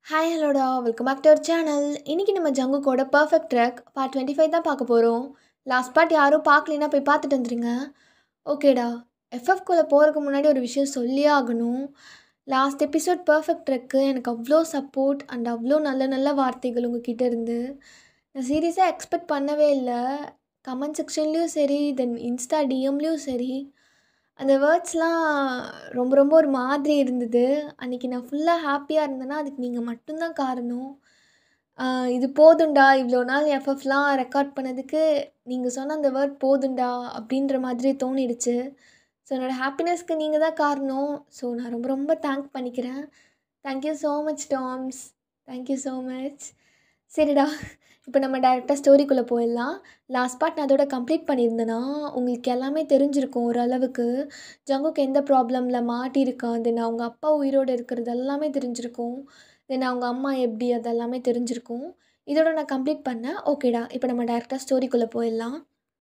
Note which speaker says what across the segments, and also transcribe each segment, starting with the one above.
Speaker 1: Hi ஹலோடா welcome back to our channel இன்றைக்கி நம்ம ஜங்குக்கோட perfect track part twenty five தான் பார்க்க போகிறோம் லாஸ்ட் பார்ட் யாரும் பார்க்கலைன்னா போய் பார்த்துட்டு வந்துருங்க ஓகேடா எஃப்எஃப்குள்ளே போகிறதுக்கு முன்னாடி ஒரு விஷயம் சொல்லியே ஆகணும் லாஸ்ட் எபிசோட் பர்ஃபெக்ட் ட்ரக்கு எனக்கு அவ்வளோ சப்போர்ட் அண்ட் அவ்வளோ நல்ல நல்ல வார்த்தைகள் உங்ககிட்ட இருந்து நான் சீரியஸாக எக்ஸ்பெக்ட் பண்ணவே இல்லை கமெண்ட் செக்ஷன்லேயும் சரி தென் இன்ஸ்டா டிஎம்லேயும் சரி அந்த வேர்ட்ஸ்லாம் ரொம்ப ரொம்ப ஒரு மாதிரி இருந்தது அன்றைக்கி நான் ஃபுல்லாக ஹாப்பியாக இருந்தேன்னா அதுக்கு நீங்கள் மட்டும்தான் காரணம் ஆஹ் இது போதுண்டா இவ்வளோ நாள் எஃப்எஃப்லாம் ரெக்கார்ட் பண்ணதுக்கு நீங்கள் சொன்ன அந்த வேர்ட் போதுண்டா அப்படின்ற மாதிரி தோணிடுச்சு ஸோ என்னோடய ஹாப்பினஸ்க்கு நீங்கள் தான் காரணம் ஸோ நான் ரொம்ப ரொம்ப தேங்க் பண்ணிக்கிறேன் thank you so much Toms thank you so much சரிடா இப்போ நம்ம டேரெக்டாக ஸ்டோரிக்குள்ளே போயிடலாம் லாஸ்ட் பார்ட் நான் அதோட கம்ப்ளீட் பண்ணியிருந்தேன்னா உங்களுக்கு எல்லாமே தெரிஞ்சிருக்கும் ஓரளவுக்கு ஜங்குக்கு எந்த ப்ராப்ளமில் மாட்டியிருக்கான் தென் அவங்க அப்பா உயிரோடு இருக்கிறது எல்லாமே தெரிஞ்சிருக்கும் தென் அவங்க அம்மா எப்படி அதெல்லாமே தெரிஞ்சிருக்கும் இதோட நான் கம்ப்ளீட் பண்ணேன் ஓகேடா இப்போ நம்ம டேரெக்டாக ஸ்டோரிக்குள்ளே போயிடலாம்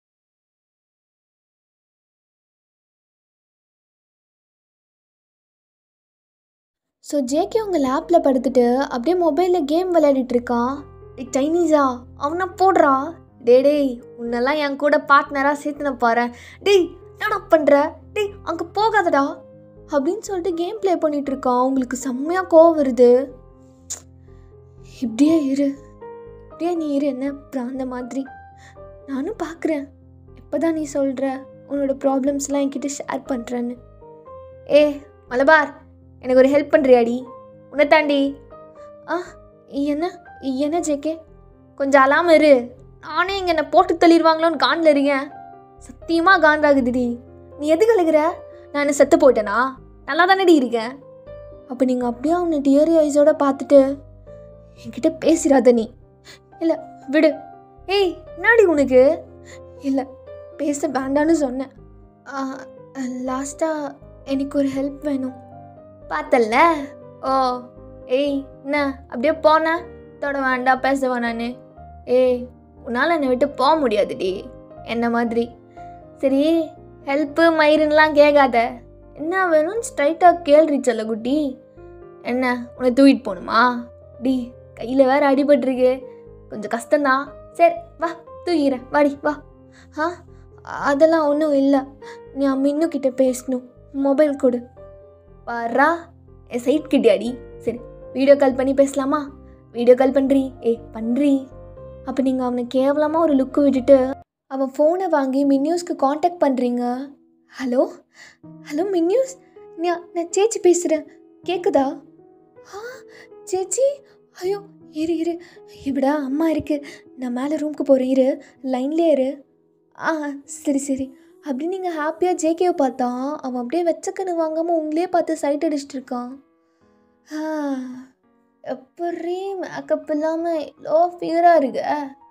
Speaker 1: ஸோ ஜேகே உங்கள் லேப்பில் படுத்துட்டு அப்படியே மொபைலில் கேம் விளையாடிட்டு இருக்கான் டேய் சைனீஸா அவனை போடுறா டே டேய் உன்னெல்லாம் என் கூட பார்ட்னராக சேர்த்துன பாரு டேய் என்னடா பண்ணுற டேய் அங்கே போகாதடா அப்படின்னு சொல்லிட்டு கேம் ப்ளே பண்ணிட்டு இருக்கான் உங்களுக்கு செம்மையாக கோவம் வருது இப்படியே இரு இப்படியே நீ இரு என்ன பிராந்த மாதிரி நானும் பார்க்குறேன் எப்போ தான் நீ சொல்கிற உன்னோட ப்ராப்ளம்ஸ்லாம் என்கிட்ட ஷேர் பண்ணுறேன்னு ஏ மலபார் எனக்கு ஒரு ஹெல்ப் பண்ணுறியாடி உன்னை தாண்டி ஆ என்ன என்ன ஜேகே கொஞ்சம் அலாம இரு நானே இங்கே என்னை போட்டு தள்ளிடுவாங்களோன்னு காண்டில் இருக்கேன் சத்தியமாக காண்டாகுதுடி நீ எதுக்கு அழுகிற நான் என்ன செத்து போயிட்டேனா நல்லா தானடி இருக்கேன் அப்போ நீங்கள் அப்படியே அவனை டியரி ஐஸோட பார்த்துட்டு என்கிட்ட பேசிடாத நீ இல்லை விடு ஏய் என்னடி உனக்கு இல்லை பேச வேண்டான்னு சொன்னேன் லாஸ்ட்டாக எனக்கு ஒரு ஹெல்ப் வேணும் பார்த்தல்ல ஓ ஏய் என்ன அப்படியே போன தொட வேண்டாம் பேச வேணான்னு ஏய் உன்னால் என்னை விட்டு போக முடியாதுடி என்ன மாதிரி சரி ஹெல்ப்பு மயிருன்னெலாம் கேட்காத என்ன வேணும்னு ஸ்ட்ரைட்டாக கேள்றி செல்ல குட்டி என்ன உன்னை தூக்கிட்டு போகணுமா டி கையில் வேற அடிபட்டிருக்கு கொஞ்சம் கஷ்டம்தான் சரி வா தூக்கிறேன் வாடி வா ஆ அதெல்லாம் ஒன்றும் இல்லை நீ மின்னு கிட்ட பேசணும் மொபைல் கொடு பாரா என் சைட் கிட்டியாடி சரி வீடியோ கால் பண்ணி பேசலாமா வீடியோ கால் பண்ணுறி ஏ பண்ணுறி அப்போ நீங்கள் அவனை கேவலமாக ஒரு லுக்கு விட்டுட்டு அவன் ஃபோனை வாங்கி மின்யூஸ்க்கு காண்டாக்ட் பண்ணுறீங்க ஹலோ ஹலோ மின்யூஸ் நான் நான் சேச்சி பேசுகிறேன் கேட்குதா ஆ சேச்சி ஐயோ இரு இரு இப்படா அம்மா இருக்கு நான் மேலே ரூமுக்கு போகிறேன் இரு லைன்லேயே இரு ஆ சரி சரி அப்படி நீங்கள் ஹாப்பியாக ஜேகேவை பார்த்தா அவன் அப்படியே வெச்சக்கண்ணு வாங்காமல் உங்களே பார்த்து சைட் அடிச்சிட்டு இருக்கான் ஆ எப்படி மேக்கப் இல்லாமல் லோ ஃபிகராக இருக்க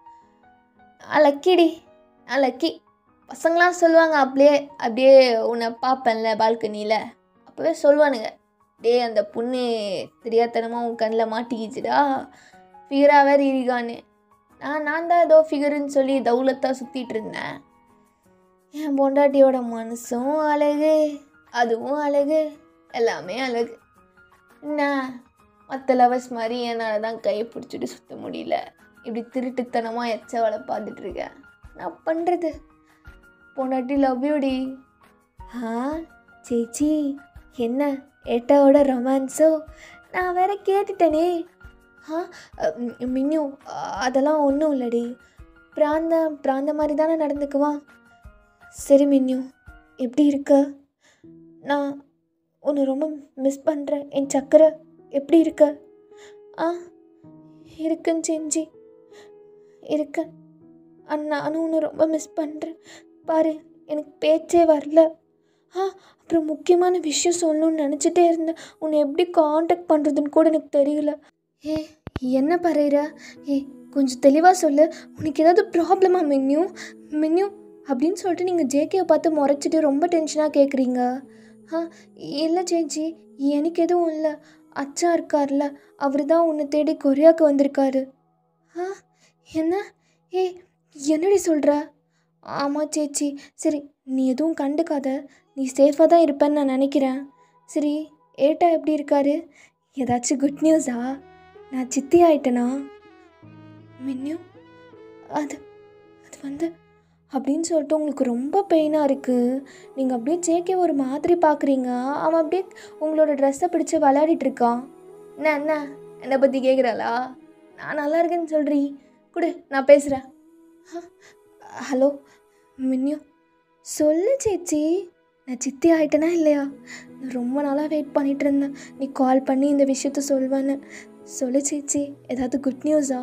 Speaker 1: நான் லக்கிடி நான் லக்கி பசங்களாம் சொல்லுவாங்க அப்படியே அப்படியே உன்னை பார்ப்பேன்ல பால்கனியில் அப்போவே சொல்லுவானுங்க டேய் அந்த பொண்ணு தெரியாதனமாக உன் கண்ணில் மாட்டிக்கிச்சுடா ஃபிகராக வேறு இருக்கான்னு நான் நான் தான் ஏதோ ஃபிகருன்னு சொல்லி தௌலத்தாக சுற்றிட்டு இருந்தேன் என் பொண்டாட்டியோட மனசும் அழகு அதுவும் அழகு எல்லாமே அழகு என்ன மற்ற லவர்ஸ் மாதிரி என்னால் தான் கையை பிடிச்சிட்டு சுற்ற முடியல இப்படி திருட்டுத்தனமாக எச்ச வேலை பார்த்துட்டு இருக்கேன் நான் பண்ணுறது பொண்டாட்டி லவ் யூடி ஆ சேச்சி என்ன ஏட்டாவோட ரொமான்ஸோ நான் வேற கேட்டுட்டேனே ஆ ம், மின்னு அதெல்லாம் ஒன்றும் இல்லடி பிராந்த பிராந்த மாதிரி தானே நடந்துக்குவான் சரி மின்யூ எப்படி இருக்க நான் உன்னை ரொம்ப மிஸ் பண்ணுறேன் என் சக்கரை எப்படி இருக்க ஆ இருக்கேன் செஞ்சி இருக்கேன் அண்ணா நானும் உன்னை ரொம்ப மிஸ் பண்ணுறேன் பாரு எனக்கு பேச்சே வரல ஆ அப்புறம் முக்கியமான விஷயம் சொல்லணும்னு நினச்சிட்டே இருந்தேன் உன்னை எப்படி காண்டாக்ட் பண்ணுறதுன்னு கூட எனக்கு தெரியல ஏ என்ன பறையிற ஏ கொஞ்சம் தெளிவாக சொல்லு உனக்கு ஏதாவது ப்ராப்ளமா மின்யூ மின்யூ அப்படின்னு சொல்லிட்டு நீங்கள் ஜேகேவை பார்த்து முறைச்சிட்டு ரொம்ப டென்ஷனாக கேட்குறீங்க ஆ இல்லை சேச்சி எனக்கு எதுவும் இல்லை அச்சா இருக்கார்ல அவர் தான் உன்னை தேடி கொரியாவுக்கு வந்திருக்காரு ஆ என்ன ஏ என்னடி சொல்கிற ஆமாம் சேச்சி சரி நீ எதுவும் கண்டுக்காத நீ சேஃபாக தான் இருப்பேன்னு நான் நினைக்கிறேன் சரி ஏட்டா எப்படி இருக்காரு ஏதாச்சும் குட் நியூஸா நான் சித்தி ஆயிட்டேனா மின்னியோ அது அது வந்து அப்படின்னு சொல்லிட்டு உங்களுக்கு ரொம்ப பெயினாக இருக்குது நீங்கள் அப்படியே ஜேகே ஒரு மாதிரி பார்க்குறீங்க அவன் அப்படியே உங்களோட ட்ரெஸ்ஸை பிடிச்சி விளையாடிட்டு இருக்கான் என்ன என்ன என்னை பற்றி கேட்குறாளா நான் நல்லா இருக்கேன்னு சொல்கிறீ கொடு நான் பேசுகிறேன் ஹலோ மின்னியோ சொல்லு சேச்சி நான் சித்தி ஆயிட்டேனா இல்லையா நான் ரொம்ப நாளாக வெயிட் பண்ணிட்டு இருந்தேன் நீ கால் பண்ணி இந்த விஷயத்த சொல்வேன்னு சொல்லு சேச்சி ஏதாவது குட் நியூஸா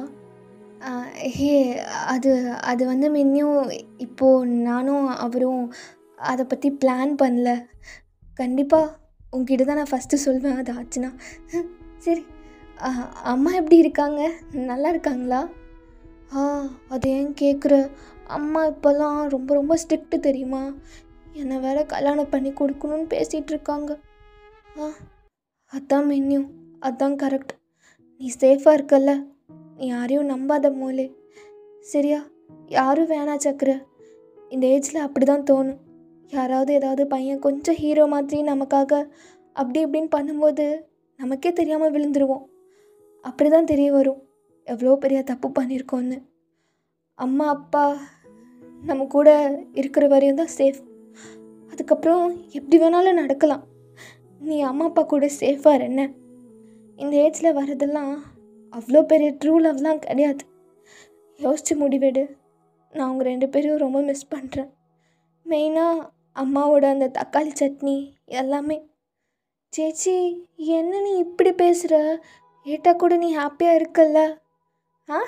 Speaker 1: ஹே அது அது வந்து மின்னியும் இப்போது நானும் அவரும் அதை பற்றி பிளான் பண்ணல கண்டிப்பாக உங்ககிட்ட தான் நான் ஃபஸ்ட்டு சொல்வேன் அது ஆச்சுன்னா சரி ஆ, அம்மா எப்படி இருக்காங்க நல்லா இருக்காங்களா ஆ அது ஏன் கேட்குற அம்மா இப்போல்லாம் ரொம்ப ரொம்ப ஸ்ட்ரிக்ட்டு தெரியுமா என்னை வேற கல்யாணம் பண்ணி கொடுக்கணும்னு பேசிகிட்டு இருக்காங்க ஆ அதான் மென்யூ அதான் கரெக்ட் நீ சேஃபாக இருக்கல்ல நீ யாரையும் நம்பாத மூலே சரியா யாரும் வேணா சக்கர இந்த ஏஜில் அப்படி தான் தோணும் யாராவது ஏதாவது பையன் கொஞ்சம் ஹீரோ மாதிரி நமக்காக அப்படி இப்படின்னு பண்ணும்போது நமக்கே தெரியாமல் விழுந்துருவோம் அப்படி தான் தெரிய வரும் எவ்வளோ பெரிய தப்பு பண்ணியிருக்கோன்னு அம்மா அப்பா நம்ம கூட இருக்கிற வரையும் தான் சேஃப் அதுக்கப்புறம் எப்படி வேணாலும் நடக்கலாம் நீ அம்மா அப்பா கூட சேஃபாக என்ன இந்த ஏஜில் வரதெல்லாம் அவ்வளோ பெரிய ட்ரூ லவ்லாம் கிடையாது யோசிச்சு முடிவெடு நான் அவங்க ரெண்டு பேரையும் ரொம்ப மிஸ் பண்ணுறேன் மெயினாக அம்மாவோட அந்த தக்காளி சட்னி எல்லாமே சேச்சி என்ன நீ இப்படி பேசுகிற ஏட்டா கூட நீ ஹாப்பியாக இருக்கல்ல ஆ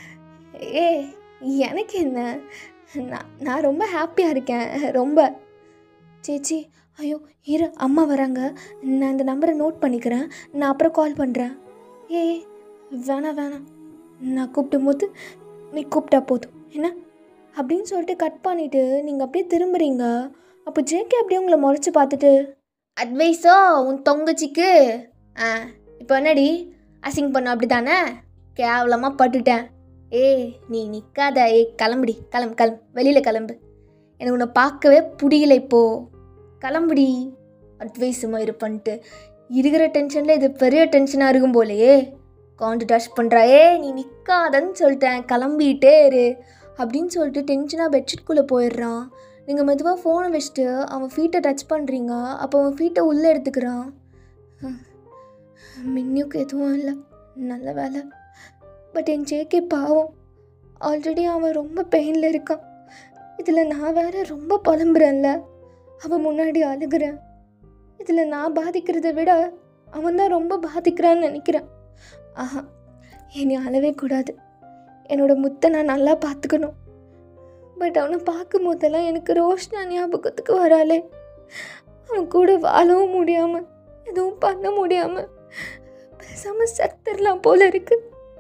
Speaker 1: ஏ எனக்கு என்ன நான் நான் ரொம்ப ஹாப்பியாக இருக்கேன் ரொம்ப சேச்சி ஐயோ இரு அம்மா வராங்க நான் இந்த நம்பரை நோட் பண்ணிக்கிறேன் நான் அப்புறம் கால் பண்ணுறேன் ஏய் வேணாம் வேணாம் நான் கூப்பிடும் போது நீ கூப்பிட்டா போதும் என்ன அப்படின்னு சொல்லிட்டு கட் பண்ணிவிட்டு நீங்கள் அப்படியே திரும்புறீங்க அப்போ ஜேகே அப்படியே உங்களை முறைச்சி பார்த்துட்டு அட்வைஸோ உன் தொங்கச்சிக்கு ஆ இப்போ என்னடி அசிங் பண்ண அப்படி தானே கேவலமாக பட்டுட்டேன் ஏய் நீ நிற்காத ஏய் கிளம்புடி கிளம்பு கிளம்பு வெளியில் கிளம்பு எனக்கு உன்னை பார்க்கவே பிடிக்கல இப்போ கிளம்புடி அட்வைஸுமா இருப்பன்ட்டு இருக்கிற டென்ஷனில் இது பெரிய டென்ஷனாக இருக்கும் போலையே காண்டு டச் பண்ணுறா ஏ நீ நிற்காதன்னு சொல்லிட்டேன் கிளம்பிட்டே இரு அப்படின்னு சொல்லிட்டு டென்ஷனாக பெட்ஷீட்குள்ளே போயிடுறான் நீங்கள் மெதுவாக ஃபோனை வச்சுட்டு அவன் ஃபீட்டை டச் பண்ணுறீங்க அப்போ அவன் ஃபீட்டை உள்ளே எடுத்துக்கிறான் ஹம். மின்னுக்கு எதுவும் இல்லை நல்ல வேலை பட் என் ஜேகே பாவம் ஆல்ரெடி அவன் ரொம்ப பெயினில் இருக்கான் இதில் நான் வேற ரொம்ப புலம்புறேன்ல அவன் முன்னாடி அழுகிறேன் இதில் நான் பாதிக்கிறதை விட அவன் தான் ரொம்ப பாதிக்கிறான்னு நினைக்கிறேன் ஆஹா என்னை அழவே கூடாது என்னோட முத்தை நான் நல்லா பார்த்துக்கணும் பட் அவனை பார்க்கும் போதெல்லாம் எனக்கு ரோஷ்னா ஞாபகத்துக்கு வராளே அவன் கூட வாழவும் முடியாமல் எதுவும் பண்ண முடியாமல் பேசாமல் செத்துடலாம் போல இருக்கு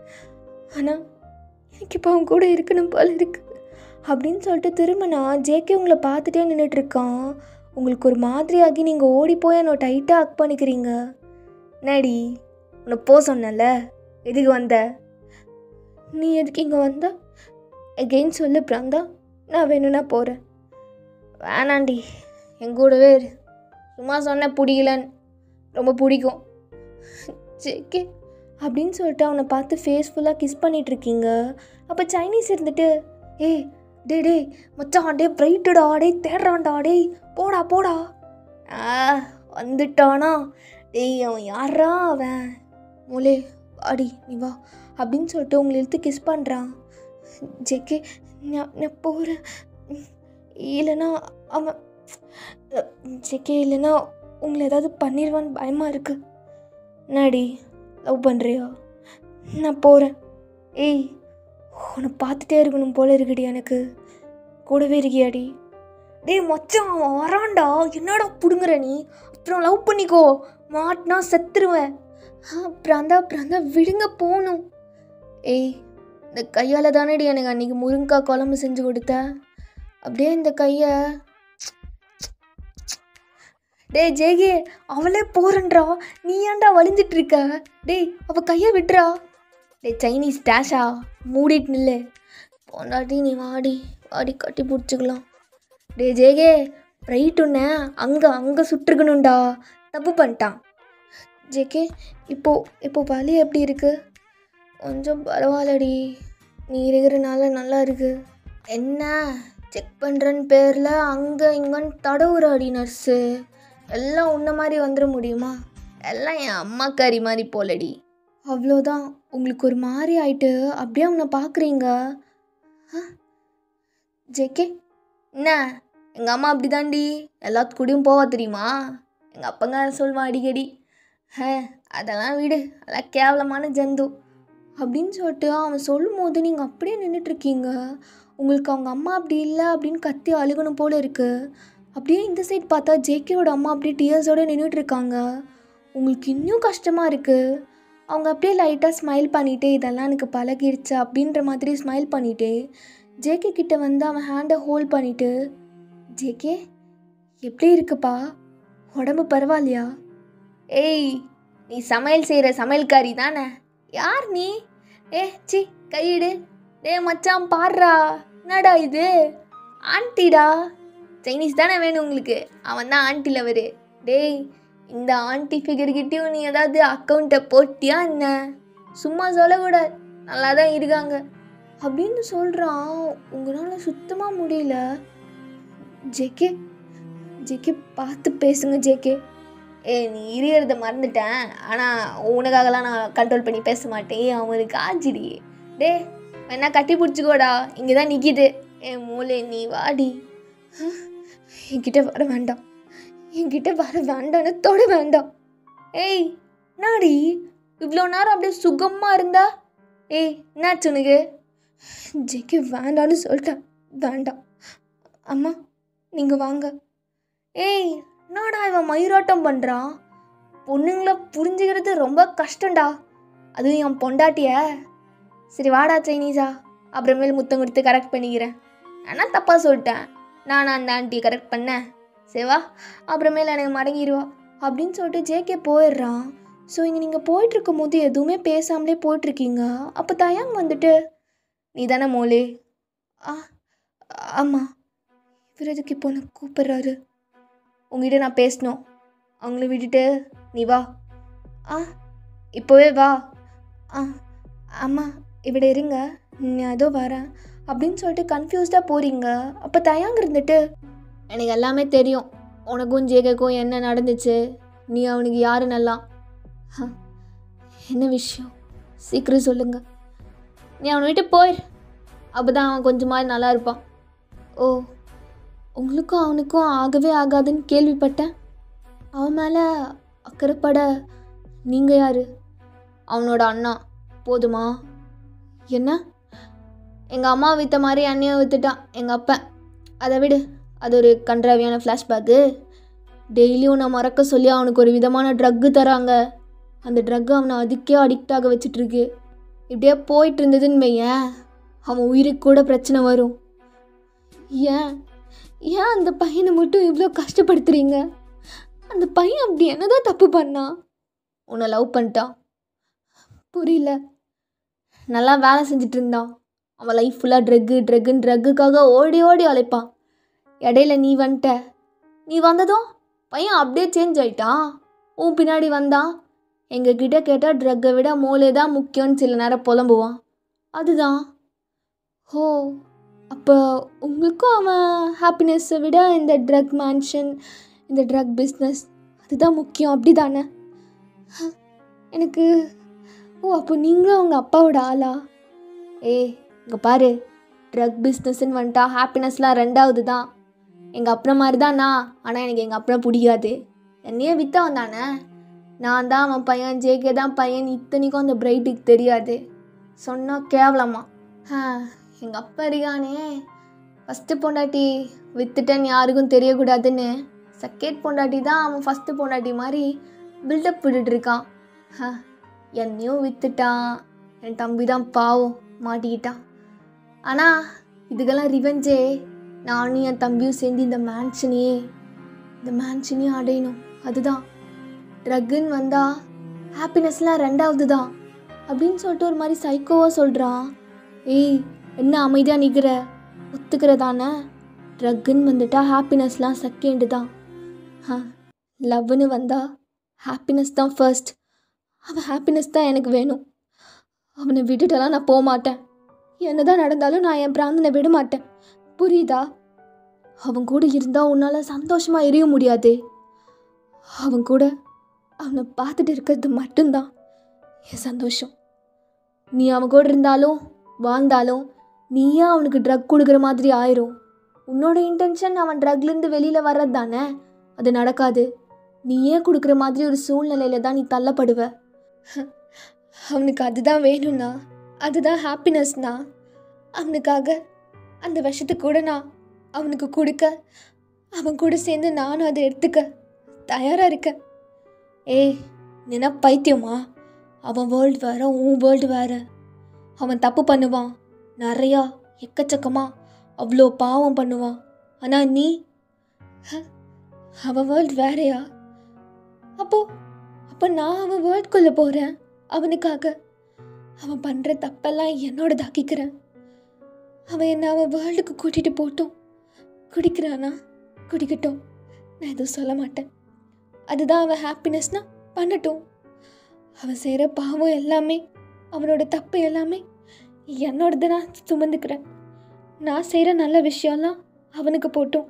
Speaker 1: ஆனால் எனக்கு இப்போ அவன் கூட இருக்கணும் போல இருக்கு அப்படின்னு சொல்லிட்டு திரும்ப நான் ஜேகே உங்களை பார்த்துட்டே நின்றுட்டு இருக்கான் உங்களுக்கு ஒரு மாதிரியாகி நீங்கள் ஓடி போய் என்னை டைட்டாக அக் பண்ணிக்கிறீங்க என்னடி உன்னை போ சொன்னல எதுக்கு வந்த நீ எதுக்கு இங்கே வந்த எகெயின் சொல்லு பிராந்தா நான் வேணும்னா போகிறேன் வேணாண்டி என் கூடவே இரு சும்மா சொன்ன பிடிக்கலன்னு ரொம்ப பிடிக்கும் ஜேகே அப்படின்னு சொல்லிட்டு அவனை பார்த்து ஃபேஸ் ஃபுல்லாக கிஸ் பண்ணிட்டு இருக்கீங்க அப்போ சைனீஸ் இருந்துட்டு ஏய் டே டேய் மச்சான் டே பிரைட்டுடா டே தேடுறான்டா டேய் போடா போடா ஆ வந்துட்டானா டேய் அவன் யாரா அவன் மொலே அடி நீ வா அப்படின்னு சொல்லிட்டு உங்களை இழுத்து கிஸ் பண்ணுறான் ஜெகே நான் நான் போகிறேன் இல்லைன்னா அவன் ஜெகே இல்லைன்னா உங்களை ஏதாவது பண்ணிடுவான்னு பயமாக இருக்கு என்னடி லவ் பண்ணுறியா நான் போகிறேன் ஏய் உன்னை பார்த்துட்டே இருக்கணும் போல இருக்குடி எனக்கு கூடவே இருக்கியாடி டேய் மச்சான் அவன் வரான்டா என்னடா பிடுங்குற நீ அப்புறம் லவ் பண்ணிக்கோ மாட்டினா செத்துருவேன் ஆ பிராந்தா பிராந்தா விடுங்க போகணும் ஏய் இந்த கையால் தானேடி எனக்கு அன்றைக்கி முருங்கைக்காய் குழம்பு செஞ்சு கொடுத்த அப்படியே இந்த கையை டேய் ஜெயகே அவளே போறன்றா நீ ஏன்டா வலிஞ்சிட்டு இருக்க டேய் அவ கையை விட்டுறா டேய் சைனீஸ் டேஷா மூடிட்டு நில்லு பொண்டாட்டி நீ வாடி வாடி கட்டி பிடிச்சிக்கலாம் டேய் ஜெயகே ரைட் உன்ன அங்கே அங்கே சுட்டுருக்கணும்டா தப்பு பண்ணிட்டான் ஜேகே இப்போ இப்போ வலி எப்படி இருக்கு கொஞ்சம் பரவாயில்லடி நீ இருக்கிறனால நல்லா இருக்கு என்ன செக் பண்ணுறன்னு பேரில் அங்கே இங்கன்னு தடவுறாடி நர்ஸு எல்லாம் உன்ன மாதிரி வந்துட முடியுமா எல்லாம் என் அம்மாக்காரி மாதிரி போலடி அவ்வளோதான் உங்களுக்கு ஒரு மாதிரி ஆயிட்டு அப்படியே அவனை பார்க்குறீங்க ஜேகே என்ன எங்கள் அம்மா அப்படி தாண்டி எல்லாத்து கூடயும் போவா தெரியுமா எங்கள் அப்பங்க சொல்லுவான் அடிக்கடி ஹே அதெல்லாம் விடு அதெல்லாம் கேவலமான ஜந்து அப்படின்னு சொல்லிட்டு அவன் சொல்லும் போது நீங்கள் அப்படியே நின்றுட்டுருக்கீங்க உங்களுக்கு அவங்க அம்மா அப்படி இல்லை அப்படின்னு கத்தி அழுகணும் போல இருக்கு அப்படியே இந்த சைட் பார்த்தா ஜேகேவோட அம்மா அப்படியே டியர்ஸோடு நின்றுட்டு இருக்காங்க உங்களுக்கு இன்னும் கஷ்டமாக இருக்குது அவங்க அப்படியே லைட்டாக ஸ்மைல் பண்ணிட்டு இதெல்லாம் எனக்கு பழகிருச்சு அப்படின்ற மாதிரி ஸ்மைல் பண்ணிட்டு ஜேகே கிட்ட வந்து அவன் ஹேண்டை ஹோல்ட் பண்ணிட்டு ஜேகே எப்படி இருக்குப்பா உடம்பு பரவாயில்லையா ஏய் நீ சமையல் செய்கிற சமையல்காரி தானே யார் நீ ஏ சி கையிடு டே மச்சான் பாடுறா என்னடா இது ஆன்ட்டிடா சைனீஸ் தானே வேணும் உங்களுக்கு அவன் தான் ஆன்ட்டி லவரு டேய் இந்த ஆன்ட்டி ஃபிகர்கிட்டையும் நீ ஏதாவது அக்கௌண்ட்டை போட்டியா என்ன சும்மா சொல்லக்கூடாது நல்லா தான் இருக்காங்க அப்படின்னு சொல்கிறான் உங்களால் சுத்தமாக முடியல ஜேகே ஜேகே பார்த்து பேசுங்க ஜேகே ஏ நீ இருக்கிறத மறந்துட்டேன் ஆனால் உனக்காகலாம் நான் கண்ட்ரோல் பண்ணி பேச மாட்டேன் அவனுக்கு ஆச்சிடி டே வேணா கட்டி பிடிச்சிக்கோடா இங்கே தான் நிற்கிது ஏ மூளை நீ வாடி என்கிட்ட வர வேண்டாம் என்கிட்ட வர வேண்டாம்னு தொட வேண்டாம் ஏய் நாடி இவ்வளோ நேரம் அப்படியே சுகமாக இருந்தா ஏய் என்னாச்சு உனக்கு ஜெக்கு வேண்டான்னு சொல்லிட்டேன் வேண்டாம் அம்மா நீங்கள் வாங்க ஏய் என்னடா இவன் மயிரோட்டம் பண்ணுறான் பொண்ணுங்கள புரிஞ்சுக்கிறது ரொம்ப கஷ்டம்டா அதுவும் என் பொண்டாட்டிய சரி வாடா சைனீஸா அப்புறமேல் முத்தம் கொடுத்து கரெக்ட் பண்ணிக்கிறேன் ஆனால் தப்பாக சொல்லிட்டேன் நான் அந்த ஆண்டியை கரெக்ட் பண்ணேன் சரிவா அப்புறமேல எனக்கு மடங்கிடுவா அப்படின்னு சொல்லிட்டு ஜேகே போயிடுறான் ஸோ இங்கே நீங்கள் போயிட்டுருக்கும் போது எதுவுமே பேசாமலே போயிட்டுருக்கீங்க அப்போ தயாங் வந்துட்டு நீ தானே மோலே ஆ ஆமாம் இவர் எதுக்கு இப்போ உனக்கு கூப்பிட்றாரு உங்ககிட்ட நான் பேசணும் அவங்கள விட்டுட்டு நீ வா ஆ இப்போவே வா ஆ ஆமாம் இவிட இருங்க நான் அதோ வரேன் அப்படின்னு சொல்லிட்டு கன்ஃபியூஸ்டாக போகிறீங்க அப்போ தயாங்க இருந்துட்டு எனக்கு எல்லாமே தெரியும் உனக்கும் ஜேகேக்கும் என்ன நடந்துச்சு நீ அவனுக்கு யாரு நல்லா ஹ, என்ன விஷயம் சீக்கிரம் சொல்லுங்க நீ அவனை விட்டு போயிரு அப்போ தான் அவன் கொஞ்சமாவது நல்லா இருப்பான் ஓ உங்களுக்கும் அவனுக்கும் ஆகவே ஆகாதுன்னு கேள்விப்பட்டேன் அவன் மேலே அக்கறைப்பட நீங்கள் யார் அவனோட அண்ணா போதுமா என்ன எங்கள் அம்மா விற்ற மாதிரி அண்ணியும் விற்றுட்டான் எங்கள் அப்பன் அதை விடு அது ஒரு கன்றாவியான ஃப்ளாஷ்பேக்கு டெய்லியும் நான் மறக்க சொல்லி அவனுக்கு ஒரு விதமான ட்ரக்கு தராங்க அந்த ட்ரக்கு அவனை அதுக்கே அடிக்ட் ஆக வச்சிட்ருக்கு இப்படியே போயிட்டு இருந்ததுன்னு வையேன் அவன் உயிருக்கு கூட பிரச்சனை வரும் ஏன் ஏன் அந்த பையனை மட்டும் இவ்வளோ கஷ்டப்படுத்துறீங்க அந்த பையன் அப்படி என்னதான் தப்பு பண்ணான் உன்னை லவ் பண்ணிட்டான் புரியல நல்லா வேலை செஞ்சுட்டு இருந்தான் அவன் லைஃப் ஃபுல்லாக ட்ரக்கு ட்ரக்குன்னு ட்ரக்குக்காக ஓடி ஓடி அழைப்பான் இடையில நீ வந்துட்ட நீ வந்ததும் பையன் அப்படியே சேஞ்ச் ஆயிட்டான் உன் பின்னாடி வந்தான் எங்ககிட்ட கேட்டால் ட்ரக்கை விட மோலே தான் முக்கியம்னு சில நேரம் புலம்புவான் அதுதான் ஓ அப்போ உங்களுக்கும் அவன் ஹாப்பினஸ்ஸை விட இந்த ட்ரக் மேன்ஷன் இந்த ட்ரக் பிஸ்னஸ் அதுதான் முக்கியம் அப்படி தானே எனக்கு ஓ அப்போ நீங்களும் அவங்க அப்பாவோட ஆளா ஏய் இங்கே பாரு ட்ரக் பிஸ்னஸ்ன்னு வந்துட்டா ஹாப்பினஸ்லாம் ரெண்டாவது தான் எங்கள் அப்பனை மாதிரி தான் நான் ஆனால் எனக்கு எங்கள் அப்பனை பிடிக்காது என்னையே விற்றவன் தானே நான் தான் அவன் பையன் ஜேகே தான் பையன் இத்தனைக்கும் அந்த பிரைட்டுக்கு தெரியாது சொன்னால் கேவலமா ஆ எங்கள் அப்பா இருக்கானே ஃபஸ்ட்டு பொண்டாட்டி வித்துட்டேன்னு யாருக்கும் தெரியக்கூடாதுன்னு செகண்ட் பொண்டாட்டி தான் அவன் ஃபஸ்ட்டு பொண்டாட்டி மாதிரி பில்டப் விட்டுட்டு இருக்கான் ஆ என்னையும் வித்துட்டான் என் தம்பி தான் பாவம் மாட்டிக்கிட்டான் ஆனால் இதுக்கெல்லாம் ரிவெஞ்சே நானும் என் தம்பியும் சேர்ந்து இந்த மேன்ஷனையே இந்த மேன்ஷனையும் அடையணும் அதுதான் ட்ரக்குன்னு வந்தா ஹாப்பினஸ்லாம் ரெண்டாவது தான் அப்படின்னு சொல்லிட்டு ஒரு மாதிரி சைக்கோவாக சொல்கிறான் ஏய் என்ன அமைதியாக நிற்கிற ஒத்துக்கிறதானே ட்ரக்குன்னு வந்துட்டா ஹாப்பினஸ்லாம் செகண்டு தான் ஆ லவ்னு வந்தா ஹாப்பினஸ் தான் ஃபர்ஸ்ட் அவன் ஹாப்பினஸ் தான் எனக்கு வேணும் அவனை விட்டுட்டெல்லாம் நான் போக மாட்டேன் என்னதான் நடந்தாலும் நான் என் பிராந்தனை விட மாட்டேன் புரியுதா அவன் கூட இருந்தால் உன்னால் சந்தோஷமாக எரிய முடியாது அவன் கூட அவனை பார்த்துட்டு இருக்கிறது மட்டும்தான் என் சந்தோஷம் நீ அவன் கூட இருந்தாலும் வாழ்ந்தாலும் நீயே அவனுக்கு ட்ரக் கொடுக்குற மாதிரி ஆயிரும் உன்னோட இன்டென்ஷன் அவன் ட்ரக்லேருந்து வெளியில் வர்றது தானே அது நடக்காது நீயே கொடுக்குற மாதிரி ஒரு சூழ்நிலையில தான் நீ தள்ளப்படுவ அவனுக்கு அதுதான் வேணும்னா அதுதான் ஹாப்பினஸ்னா அவனுக்காக அந்த விஷத்தை கூட நான் அவனுக்கு கொடுக்க அவன் கூட சேர்ந்து நானும் அதை எடுத்துக்க தயாராக இருக்கேன் ஏய் நின பைத்தியமா அவன் வேர்ல்டு வேற உன் வேர்ல்டு வேற அவன் தப்பு பண்ணுவான் நிறையா எக்கச்சக்கமா அவ்வளோ பாவம் பண்ணுவான் ஆனால் நீ ஹ, அவன் வேர்ல்டு வேறயா அப்போ அப்போ நான் அவன் வேர்ல்டுக்குள்ளே போகிறேன் அவனுக்காக அவன் பண்ணுற தப்பெல்லாம் என்னோடதாக்கிக்கிறேன் அவன் என்னை அவன் வேர்ல்டுக்கு கூட்டிகிட்டு போட்டும் குடிக்கிறானா குடிக்கட்டும் நான் எதுவும் சொல்ல மாட்டேன் அதுதான் அவன் ஹாப்பினஸ்னா பண்ணட்டும் அவன் செய்கிற பாவம் எல்லாமே அவனோட தப்பு எல்லாமே என்னோடது நான் சுமந்துக்கிறேன் நான் செய்கிற நல்ல விஷயம்லாம் அவனுக்கு போட்டும்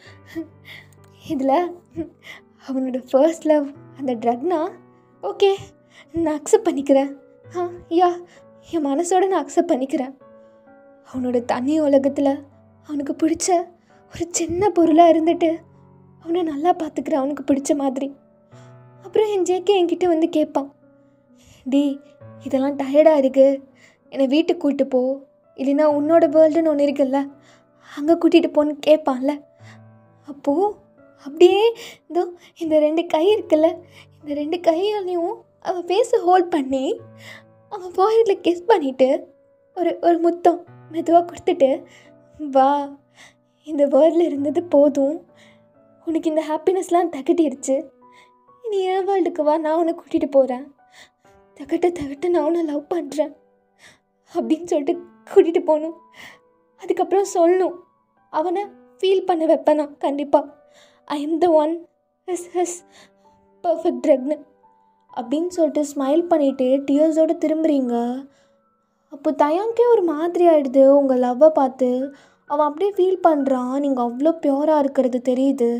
Speaker 1: இதில் அவனோட ஃபர்ஸ்ட் லவ் அந்த ட்ரக்னா ஓகே நான் அக்செப்ட் பண்ணிக்கிறேன் ஆ யா என் மனசோட நான் அக்செப்ட் பண்ணிக்கிறேன் அவனோட தனி உலகத்தில் அவனுக்கு பிடிச்ச ஒரு சின்ன பொருளாக இருந்துட்டு அவனை நல்லா பார்த்துக்கிறேன் அவனுக்கு பிடிச்ச மாதிரி அப்புறம் என் ஜேக்கே என்கிட்ட வந்து கேட்பான் டேய் இதெல்லாம் டயர்டாக இருக்கு என்னை வீட்டுக்கு கூப்பிட்டு போ இல்லைன்னா உன்னோட வேர்ல்டுன்னு ஒன்று இருக்குல்ல அங்கே கூட்டிகிட்டு போன்னு கேட்பான்ல அப்போது அப்படியே இதோ இந்த ரெண்டு கை இருக்குல்ல இந்த ரெண்டு கையாலையும் அவன் ஃபேஸை ஹோல்ட் பண்ணி அவன் பாக்கெட்டில் கிஸ் பண்ணிவிட்டு ஒரு ஒரு முத்தம் மெதுவாக கொடுத்துட்டு வா இந்த வேர்ல்டில் இருந்தது போதும் உனக்கு இந்த ஹாப்பினஸ்லாம் தகட்டிடுச்சு நீ என் வேர்ல்டுக்கு வா நான் உன்னை கூட்டிகிட்டு போகிறேன் தகட்ட தகட்ட நான் உன்னை லவ் பண்ணுறேன் அப்படின்னு சொல்லிட்டு கூட்டிகிட்டு போகணும் அதுக்கப்புறம் சொல்லணும் அவனை ஃபீல் பண்ண வைப்பேன் நான் கண்டிப்பாக I am the one yes yes perfect ட்ரக்னு அப்படின்னு சொல்லிட்டு ஸ்மைல் பண்ணிவிட்டு டியர்ஸோடு திரும்புறீங்க அப்போ தயாங்கே ஒரு மாதிரி ஆயிடுது உங்கள் லவ்வை பார்த்து அவன் அப்படியே ஃபீல் பண்ணுறான் நீங்கள் அவ்வளோ பியூராக இருக்கிறது தெரியுது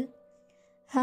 Speaker 1: ஆ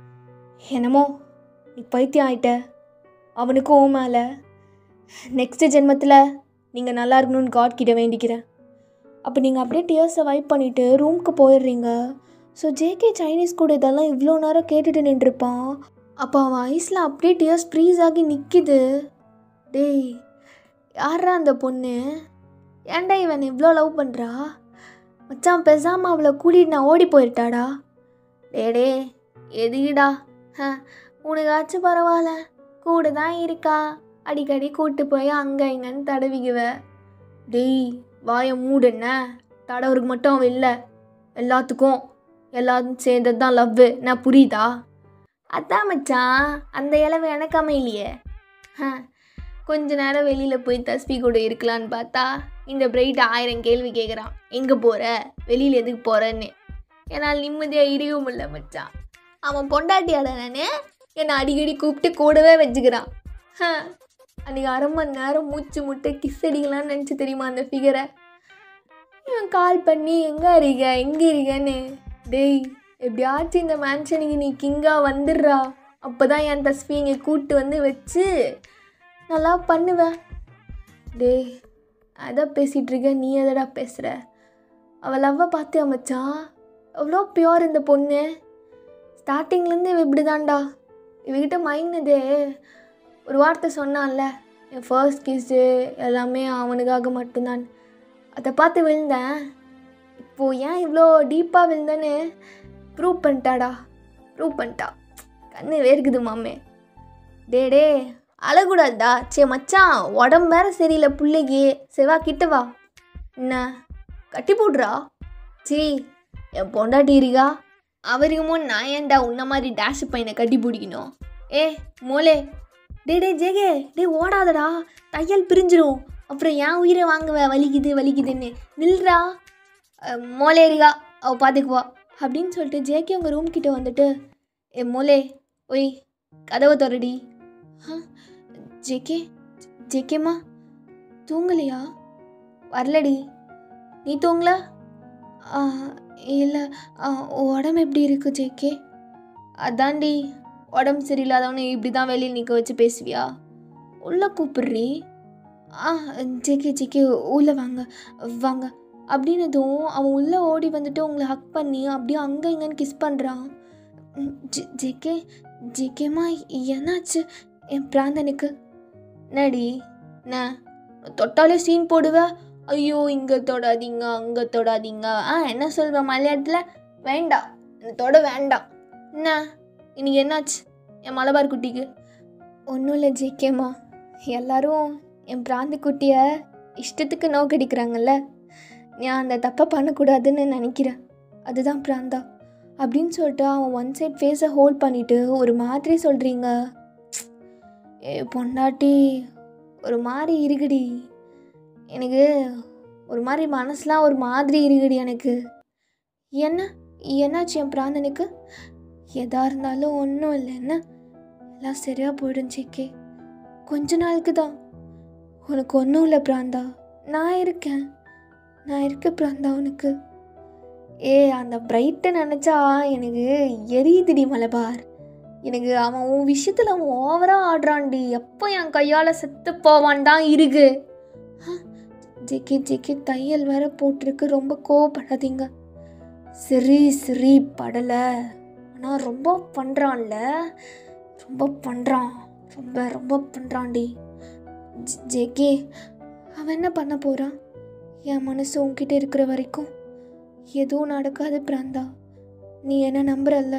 Speaker 1: என்னமோ நீ பைத்தியம் ஆயிட்ட அவனுக்கும் ஓ மேலே நெக்ஸ்ட் ஜென்மத்தில் நீங்கள் நல்லா இருக்கணும்னு காட் கிட்ட வேண்டிக்கிறேன் அப்போ நீங்கள் அப்படியே டியர்ஸை வைப் பண்ணிவிட்டு ரூமுக்கு போயிடுறீங்க ஸோ ஜேகே சைனீஸ் கூட இதெல்லாம் இவ்வளோ நேரம் கேட்டுட்டு நின்றுருப்பான் அப்போ அவன் ஐஸில் அப்படியே டியர்ஸ் ஃப்ரீஸ் ஆகி நிற்கிது டேய் யாரா அந்த பொண்ணு ஏன்டா இவன் இவ்வளோ லவ் பண்ணுறா மச்சான் பேசாமல் அவளை கூட்டிகிட்டு நான் ஓடி போயிட்டாடா டே டே எதுக்குடா ஹ உனக்காச்சும் பரவாயில்ல கூட தான் இருக்கா அடிக்கடி கூட்டு போய் அங்கே இங்கன்னு தடவிக்குவ டேய் வாயை மூடுன தடவருக்கு மட்டும் அவன் இல்லை எல்லாத்துக்கும் எல்லாரும் சேர்ந்தது தான் லவ்வு நான் புரியுதா அதான் மச்சான் அந்த இளவு எனக்கு அமையலையே ஹ கொஞ்ச நேரம் வெளியில் போய் தஸ்பி கூட இருக்கலான்னு பார்த்தா இந்த பிரைட் ஆயிரம் கேள்வி கேட்குறான் எங்கே போகிற வெளியில் எதுக்கு போகிறேன்னு என்னால் நிம்மதியாக இருக்கவும் முடியல மச்சான் அவன் பொண்டாட்டியாட நான் என்னை அடிக்கடி கூப்பிட்டு கூடவே வச்சுக்கிறான் ஹ அன்றைக்கி அரை மணி நேரம் மூச்சு முட்டை கிஸ் அடிக்கலாம்னு நினச்சி தெரியுமா அந்த ஃபிகரை இவன் கால் பண்ணி எங்கே இருக்க எங்கே இருக்கேன்னு டேய் எப்படியாச்சும் இந்த மேன்ஷனுக்கு நீ கிங்காக வந்துடுறா அப்போ தான் என் தஸ்பி இங்கே கூப்பிட்டு வந்து வச்சு நல்லா பண்ணுவேன் டேய் அதான் பேசிகிட்டு இருக்க நீ எதடா பேசுகிற அவள் லவ்வை பார்த்தியா மச்சான் அவ்வளோ பியோர் இந்த பொண்ணு ஸ்டார்டிங்லேருந்து இவ இப்படி தான்டா இவகிட்ட மயங்கினதே ஒரு வார்த்தை சொன்னான்ல என் ஃபர்ஸ்ட் கிஸ்ஸு எல்லாமே அவனுக்காக மட்டும்தான் அதை பார்த்து விழுந்தேன் இப்போது ஏன் இவ்வளோ டீப்பாக விழுந்தேன்னு ப்ரூவ் பண்ணிட்டாடா ப்ரூவ் பண்ணிட்டா கண்ணு வேர்க்குது மாமே டே டே அழக்கூடாதுடா சே மச்சான் உடம்பு வேற சரியில்லை பிள்ளைக்கு செவா கிட்ட வா என்ன கட்டி போடுறா சீ என் பொண்டாட்டி இருக்கா அவருக்கு முன் நான் ஏன்டா உன்ன மாதிரி டேஷ் பையனை கட்டி பிடிக்கணும் ஏ மோலே டே டே ஜேகே டே ஓடாதடா தையல் பிரிஞ்சிரும் அப்புறம் என் உயிரை வாங்குவ வலிக்குது வலிக்குதுன்னு நில்றா அஹ், மோலே இருக்கா அவள் பார்த்துக்குவா அப்படின்னு சொல்லிட்டு ஜேகே உங்கள் ரூம் கிட்ட வந்துட்டு ஏ மோலே ஒய் கதவை திறடி ஆ ஜேகே ஜேகேம்மா தூங்கலையா வரலடி நீ தூங்கல இல்லை உடம்பு எப்படி இருக்கு ஜேகே அதான்டி உடம்பு சரியில்லாதவனு இப்படி தான் வெளியில் நிற்க வச்சு பேசுவியா உள்ளே கூப்பிடுறி ஆ ஜேகே ஜேகே உள்ளே வாங்க வாங்க அப்படின்னதும் அவன் உள்ளே ஓடி வந்துட்டு உங்களை ஹக் பண்ணி அப்படியே அங்கே இங்கேன்னு கிஸ் பண்ணுறான் ஜே ஜேகே ஜேகேமா என்னாச்சு என் பிராந்தனுக்கு என்னடி என்ன தொட்டாலே சீன் போடுவ ஐயோ இங்கே தொடாதீங்க அங்கே தொடாதீங்க ஆ என்ன சொல்வேன் மலையாளத்தில் வேண்டாம் என்னை தொட வேண்டாம் என்ன இன்னைக்கு என்னாச்சு என் மலபார் குட்டிக்கு ஒன்றும் இல்லை ஜேகேம்மா எல்லாரும் என் பிராந்தி குட்டியை இஷ்டத்துக்கு நோக்கடிக்கிறாங்கல்ல நான் அந்த தப்பை பண்ணக்கூடாதுன்னு நினைக்கிறேன் அதுதான் பிராந்தா அப்படின்னு சொல்லிட்டு அவன் ஒன் சைட் ஃபேஸை ஹோல்ட் பண்ணிவிட்டு ஒரு மாதிரி சொல்கிறீங்க ஏ பொண்டாட்டி ஒரு மாதிரி இருக்குடி எனக்கு ஒரு மாதிரி மனசுலாம் ஒரு மாதிரி இருக்குடி எனக்கு என்ன என்னாச்சு என் பிராந்தனுக்கு எதா இருந்தாலும் ஒன்றும் இல்லை என்ன எல்லாம் சரியாக போயிடும் சிக்கே கொஞ்ச நாளுக்கு தான் உனக்கு ஒன்றும் இல்லை பிராந்தா நான் இருக்கேன் நான் இருக்கேன் பிராந்தா உனக்கு ஏ அந்த பிரைட்டை நினச்சா எனக்கு எரியுதுடி மலபார் எனக்கு அவன் உன் விஷயத்தில் அவன் ஓவராக ஆடுறான்டி எப்போ என் கையால் செத்து போவான் தான் இருக்கு ஜெக்கி ஜெக்கி தையல் வேற போட்டிருக்கு ரொம்ப கோவப்படாதீங்க சரி சரி படலை ஆனால் ரொம்ப பண்ணுறான்ல ரொம்ப பண்ணுறான் ரொம்ப ரொம்ப பண்ணுறான்டி ஜெகே அவன் என்ன பண்ண போகிறான் என் மனசு உன்கிட்ட இருக்கிற வரைக்கும் எதுவும் நடக்காது பிராந்தா நீ என்ன நம்புறல்ல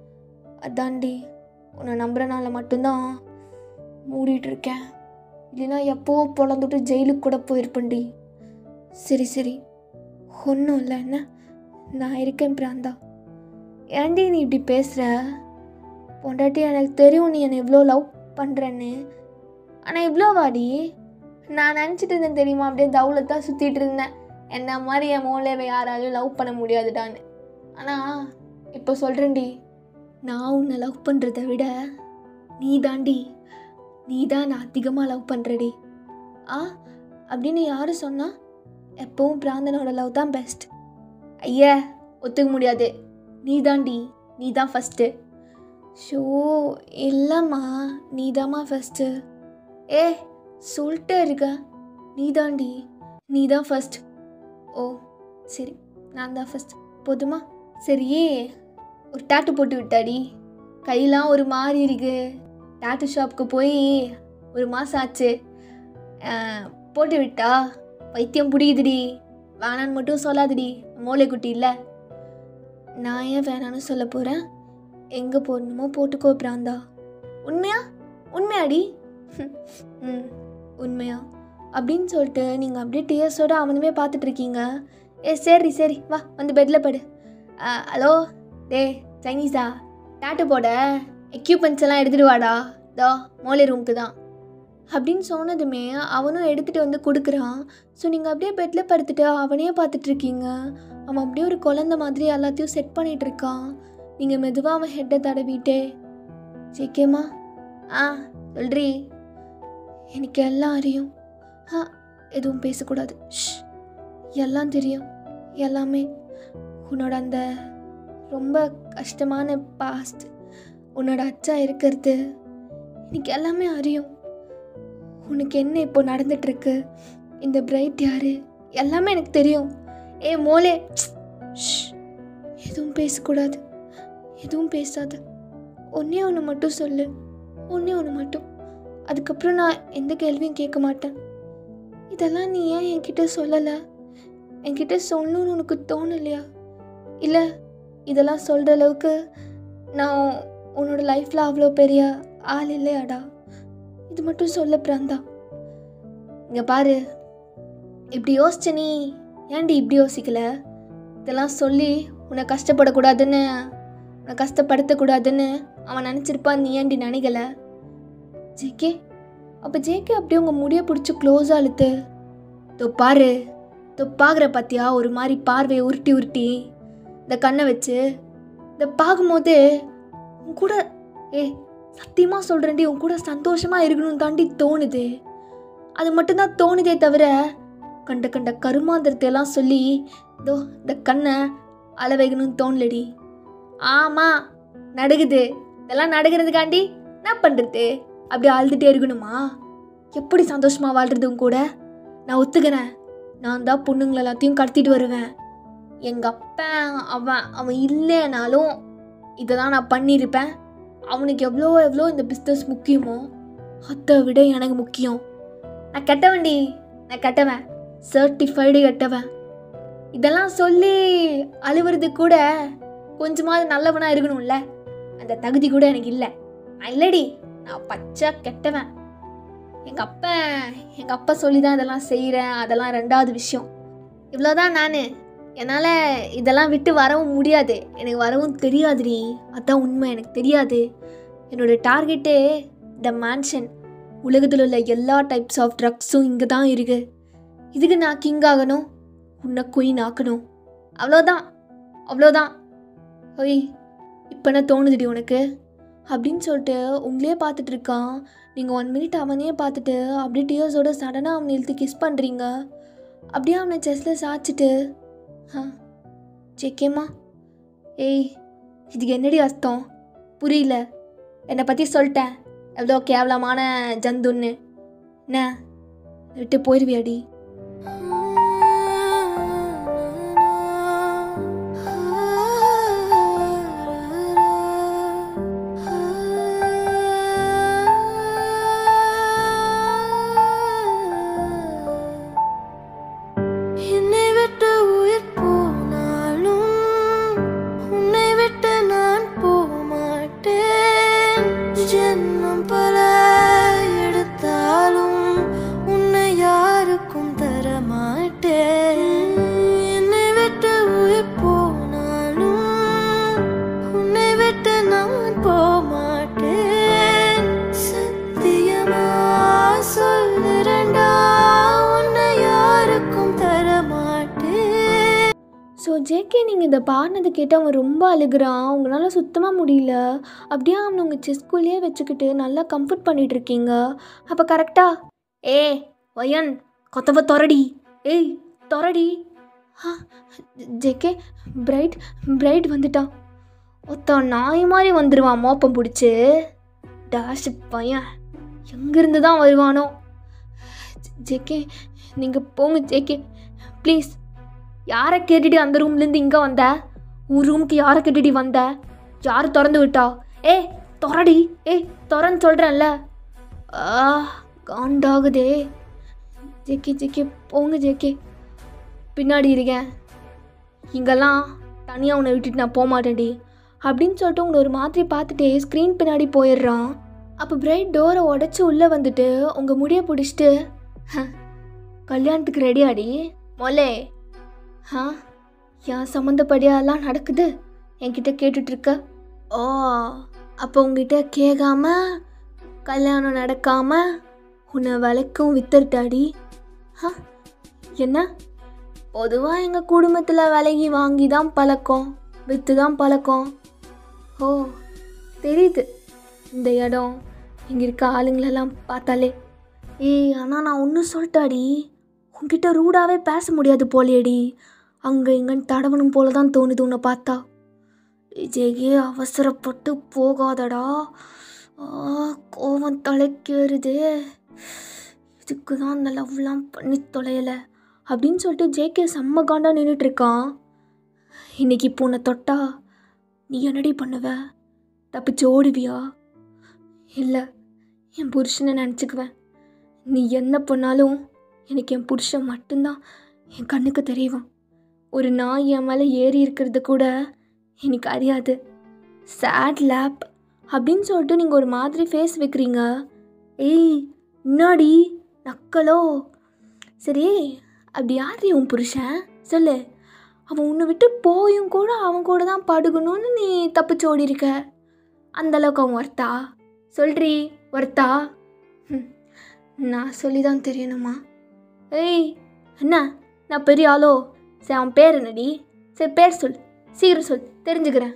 Speaker 1: அதான்டி உன்னை நம்புறனால மட்டும்தான் மூடிட்டு இருக்கேன் இல்லைன்னா எப்போ பொழந்துட்டு ஜெயிலுக்கு கூட போயிருப்பேன்டி சரி சரி ஒன்றும் இல்லை என்ன நான் இருக்கேன் பிராந்தா ஏன்டி நீ இப்படி பேசுகிற பொண்டாட்டி எனக்கு தெரியும் நீ என்னை இவ்வளோ லவ் பண்ணுறேன்னு ஆனால் இவ்வளோ வாடி நான் நினச்சிட்டு இருந்தேன் தெரியுமா அப்படியே தவுலத்தான் சுற்றிட்டு இருந்தேன் என்ன மாதிரி என் மோலேவை யாராலையும் லவ் பண்ண முடியாதுடான்னு ஆனால் இப்போ சொல்கிறேன்டி நான் உன்னை லவ் பண்ணுறத விட நீ தாண்டி நீ தான் நான் அதிகமாக லவ் பண்ணுறடி ஆ அப்படின்னு யார் சொன்னா எப்பவும் பிராந்தனோட லவ் தான் பெஸ்ட் ஐயா ஒத்துக்க முடியாது நீ தாண்டி நீ தான் ஃபஸ்ட்டு ஷோ இல்லைம்மா நீ தாம்மா ஃபஸ்ட்டு ஏ சொல்லிட்டே இருக்க நீ தாண்டி நீ தான் ஃபஸ்ட் ஓ சரி நான் தான் ஃபஸ்ட் போதுமா சரி ஒரு டாட்டு போட்டு விட்டாடி கையெல்லாம் ஒரு மாதிரி இருக்கு டாட்டு ஷாப்புக்கு போய் ஒரு மாதம் ஆச்சு அஹ், போட்டு விட்டா வைத்தியம் புரியுதுடி வேணான்னு மட்டும் சொல்லாதடி மூளை குட்டி இல்லை நான் ஏன் வேணான்னு சொல்ல போகிறேன் எங்கே போடணுமோ போட்டுக்கோ பிராந்தா உண்மையா உண்மையாடி ம் உண்மையா அப்படின்னு சொல்லிட்டு நீங்கள் அப்படியே டிஎஸோட அவனுமே பார்த்துட்டு இருக்கீங்க ஏ சரி சரி வா வந்து பெட்டில் படு ஆ, ஹலோ டே சைனீஸா டாட்டு போட எக்யூப்மெண்ட்ஸ் எல்லாம் எடுத்துகிட்டு வாடா தோ மோலே ரூமுக்கு தான் அப்படின்னு சொன்னதுமே அவனும் எடுத்துகிட்டு வந்து கொடுக்குறான் ஸோ நீங்கள் அப்படியே பெட்டில் படுத்துட்டு அவனையே பார்த்துட்டு இருக்கீங்க அவன் அப்படியே ஒரு குழந்த மாதிரி எல்லாத்தையும் செட் பண்ணிட்டு இருக்கான் நீங்கள் மெதுவாக அவன் ஹெட்டை தடவிட்டே ஜேகேம்மா ஆ சொல்றி எனக்கு எல்லாம் அறியும் ஆ எதுவும் பேசக்கூடாது ஷ் எல்லாம் தெரியும் எல்லாமே உன்னோட அந்த ரொம்ப கஷ்டமான பாஸ்ட் உன்னோட அச்சா இருக்கிறது எனக்கு எல்லாமே அறியும் உனக்கு என்ன இப்போ நடந்துட்டுருக்கு இந்த பிரைட் யாரு எல்லாமே எனக்கு தெரியும் ஏ மோலே ஷ் எதுவும் பேசக்கூடாது எதுவும் பேசாத ஒன்றே ஒன்று மட்டும் சொல்லு ஒன்றே ஒன்று மட்டும் அதுக்கப்புறம் நான் எந்த கேள்வியும் கேட்க மாட்டேன் இதெல்லாம் நீ ஏன் என்கிட்ட சொல்லலை என்கிட்ட சொல்லணும்னு உனக்கு தோணலையா இல்லை இதெல்லாம் சொல்கிற அளவுக்கு நான் உன்னோட லைஃப்பில் அவ்வளோ பெரிய ஆள் இல்லையாடா இது மட்டும் சொல்ல பிராந்தா இங்கே பாரு இப்படி யோசிச்ச நீ ஏன்டி இப்படி யோசிக்கல இதெல்லாம் சொல்லி உன்னை கஷ்டப்படக்கூடாதுன்னு உன்னை கஷ்டப்படுத்தக்கூடாதுன்னு அவன் நினச்சிருப்பான் நீ ஏன்டி நினைக்கல ஜேகே அப்போ ஜேகே அப்படியே உங்கள் முடியை பிடிச்சி க்ளோஸாக அழுத்து தோ பாரு தோ பார்க்குற பார்த்தியா ஒரு மாதிரி பார்வையை உருட்டி உருட்டி இந்த கண்ணை வச்சு இதை பார்க்கும்போது உன் கூட ஏ சத்தியமாக சொல்கிறேன்டி உன் கூட சந்தோஷமாக இருக்கணும்னு தாண்டி தோணுது அது மட்டும்தான் தோணுதே தவிர கண்ட கண்ட கருமாந்திரத்தை எல்லாம் சொல்லி இதோ இந்த கண்ணை அளவைகணும்னு தோணலடி ஆமாம் நடுகுது இதெல்லாம் நடுகிறதுக்காண்டி என்ன பண்ணுறது அப்படி அழுதுகிட்டே இருக்கணுமா எப்படி சந்தோஷமாக வாழ்கிறதும் கூட நான் ஒத்துக்கிறேன் நான் தான் பொண்ணுங்களை எல்லாத்தையும் கடத்திட்டு வருவேன் எங்கள் அப்பன் அவன் அவன் இல்லைனாலும் இதை தான் நான் பண்ணியிருப்பேன் அவனுக்கு எவ்வளோ எவ்வளோ இந்த பிஸ்னஸ் முக்கியமோ அதை விட எனக்கு முக்கியம் நான் கெட்டவன்டி நான் கெட்டவன் சர்டிஃபைடு கெட்டவன் இதெல்லாம் சொல்லி அழுவுறது கூட கொஞ்சமாவது நல்லவனாக இருக்கணும்ல அந்த தகுதி கூட எனக்கு இல்லை நான் இல்லடி நான் பச்சை கெட்டவன் எங்கள் அப்பா எங்கள் அப்பா சொல்லி தான் இதெல்லாம் செய்கிறேன் அதெல்லாம் ரெண்டாவது விஷயம் இவ்வளோதான் நான் என்னால் இதெல்லாம் விட்டு வரவும் முடியாது எனக்கு வரவும் தெரியாதுடி அதான் உண்மை எனக்கு தெரியாது என்னோட டார்கெட்டே த மேன்ஷன் உலகத்தில் உள்ள எல்லா டைப்ஸ் ஆஃப் ட்ரக்ஸும் இங்கே தான் இருக்குது இதுக்கு நான் கிங் ஆகணும் உன்னை குயின் ஆக்கணும் அவ்வளோதான் அவ்வளோதான் ஒய் இப்போ என்ன தோணுதுடி உனக்கு அப்படின்னு சொல்லிட்டு உங்களே பார்த்துட்டு இருக்கான் நீங்கள் ஒன் மினிட் அவனையே பார்த்துட்டு அப்படியே டியர்ஸோட சடனாக அவனை இழுத்து கிஸ் பண்ணுறீங்க அப்படியே அவனை செஸ்ஸில் சாய்ச்சிட்டு ஆ ஜேகேம்மா ஏய் இதுக்கு என்னடி அர்த்தம் புரியல என்னை பற்றி சொல்லிட்டேன் எவ்வளோ கேவலமான ஜந்துன்னு என்ன விட்டு போயிடுவியாடி
Speaker 2: என்னை விட்டு உயிர் போனாலும் உன்னை விட்டு நான் போக மாட்டேன் ஜென்மம் பல எடுத்தாலும் உன்னை யாருக்கும் தர மாட்டேன் என்னை விட்டு உயிர் போனாலும் உன்னை விட்டு நான் போக மாட்டேன் சத்தியமா சொல்லுறேன்டா உன்னை யாருக்கும் தர மாட்டேன்
Speaker 1: ஸோ ஜேகே நீங்கள் இதை பாடினதை கேட்டு அவன் ரொம்ப அழுகுறான் உங்களால் சுத்தமாக முடியல அப்படியே அவனை உங்கள் செஸ்குள்ளேயே வச்சுக்கிட்டு நல்லா கம்ஃபர்ட் பண்ணிட்டு இருக்கீங்க அப்போ கரெக்டா ஏ வயன் கொத்தவ தொரடி ஏய் தொரடி ஆ ஜேகே பிரைட் பிரைட் வந்துட்டான் ஒத்த நாய் மாதிரி வந்துடுவான் மோப்பம் பிடிச்சி டாஷ் பையன் எங்கேருந்து தான் வருவானோ ஜேகே நீங்கள் போங்க ஜேகே ப்ளீஸ் யாரை கேட்டுட்டு அந்த ரூம்லேருந்து இங்கே வந்த உன் ரூமுக்கு யாரை கேட்டுட்டு வந்த யார் திறந்து விட்டா ஏ தொரடி ஏய் திறன்னு சொல்கிறேன்ல ஆ காண்டாகுதே ஜேகே ஜேகே போங்க ஜேகே பின்னாடி இருக்கேன் இங்கெல்லாம் தனியாக உன்னை விட்டுட்டு நான் போக மாட்டேன்டி அப்படின்னு சொல்லிட்டு உங்களை ஒரு மாதிரி பார்த்துட்டே ஸ்க்ரீன் பின்னாடி போயிடுறான் அப்போ பிரைட் டோரை உடச்சி உள்ளே வந்துட்டு உங்கள் முடியை பிடிச்சிட்டு "ஹ, கல்யாணத்துக்கு ரெடியாடி மொலே ஆ என் சம்மந்தப்படியெல்லாம் நடக்குது என்கிட்ட கேட்டுட்டு இருக்க ஓ அப்போ உங்ககிட்ட கேட்காம கல்யாணம் நடக்காம உன்னை விலைக்கும் வித்துட்டாடி ஆ என்ன பொதுவாக எங்கள் குடும்பத்தில் விலைக்கு வாங்கி தான் பழக்கம் விற்று தான் பழக்கம் ஓ தெரியுது இந்த இடம் இங்கே இருக்க ஆளுங்களெல்லாம் பார்த்தாலே ஏய் ஆனால் நான் ஒன்றும் சொல்லிட்டாடி உன்கிட்ட ரூடாகவே பேச முடியாது போலேடி அங்கே இங்கன்னு தடவணும் போல தான் தோணுது உன்னை பார்த்தா விஜயே அவசரப்பட்டு போகாதடா ஆ கோவம் தலைக்கேறுது இதுக்கு தான் அந்த லவ்லாம் பண்ணி தொலையலை அப்படின்னு சொல்லிட்டு ஜேகே செம்ம காண்டா நின்றுட்டு இருக்கான் இன்னைக்கு இப்போ உன்னை தொட்டா நீ என்னடி பண்ணுவ தப்பிச்சு ஓடுவியா இல்லை என் புருஷனை நினச்சிக்குவேன் நீ என்ன பண்ணாலும் எனக்கு என் புருஷன் மட்டும்தான் என் கண்ணுக்கு தெரியும் ஒரு நாய் என் மேலே ஏறி இருக்கிறது கூட எனக்கு அறியாது சேட் லேப் அப்படின்னு சொல்லிட்டு நீங்கள் ஒரு மாதிரி ஃபேஸ் வைக்கிறீங்க ஏய் முன்னாடி நக்கலோ சரி அப்படி யார் உன் புருஷன் சொல்லு அவன் உன்னை விட்டு போயும் கூட அவன் கூட தான் படுகணும்னு நீ தப்பிச்சு ஓடி இருக்க அந்த அளவுக்கு அவன் ஒர்த்தா சொல்றி ஒர்த்தா ம், நான் சொல்லி தான் தெரியணுமா ஏய் என்ன நான் பெரிய ஆளோ சரி அவன் பேர் என்னடி சரி பேர் சொல் சீக்கிரம் சொல் தெரிஞ்சுக்கிறேன்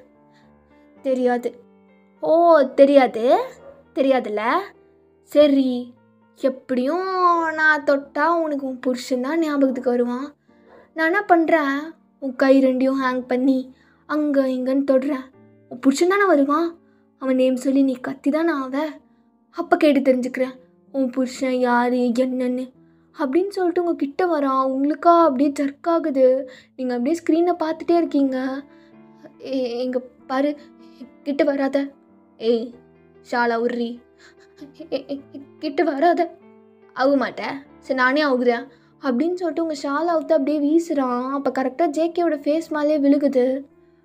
Speaker 1: தெரியாது ஓ தெரியாது தெரியாதுல்ல சரி எப்படியும் நான் தொட்டா உனக்கு உன் புருஷன் தான் ஞாபகத்துக்கு வருவான் நான் என்ன பண்ணுறேன் உன் கை ரெண்டையும் ஹேங் பண்ணி அங்கே இங்கேன்னு தொடுறேன் உன் புருஷன் தானே வருவான் அவன் நேம் சொல்லி நீ கத்தி தானே ஆவ அப்போ கேட்டு தெரிஞ்சுக்கிறேன் உன் புருஷன் யார் என்னன்னு அப்படின்னு சொல்லிட்டு உங்கள் கிட்ட வரான் உங்களுக்கா அப்படியே ஜர்க் ஆகுது நீங்கள் அப்படியே ஸ்க்ரீனை பார்த்துட்டே இருக்கீங்க எங்கே பாரு கிட்ட வராத ஏய் ஷாலா உர்ரி ஏ- ஏ- ஏ- கிட்ட வராத ஆக மாட்டேன் சரி நானே ஆகுறேன் அப்படின்னு சொல்லிட்டு உங்கள் ஷால் அவுத்து அப்படியே வீசுகிறான் அப்போ கரெக்டாக ஜேகேவோட ஃபேஸ் மேலே விழுகுது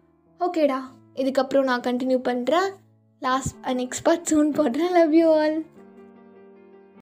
Speaker 1: ஓகேடா இதுக்கப்புறம் நான் கண்டினியூ பண்ணுறேன் லாஸ்ட் நெக்ஸ்ட் பார்ட் சூன் போடுறேன் லவ் யூ ஆல்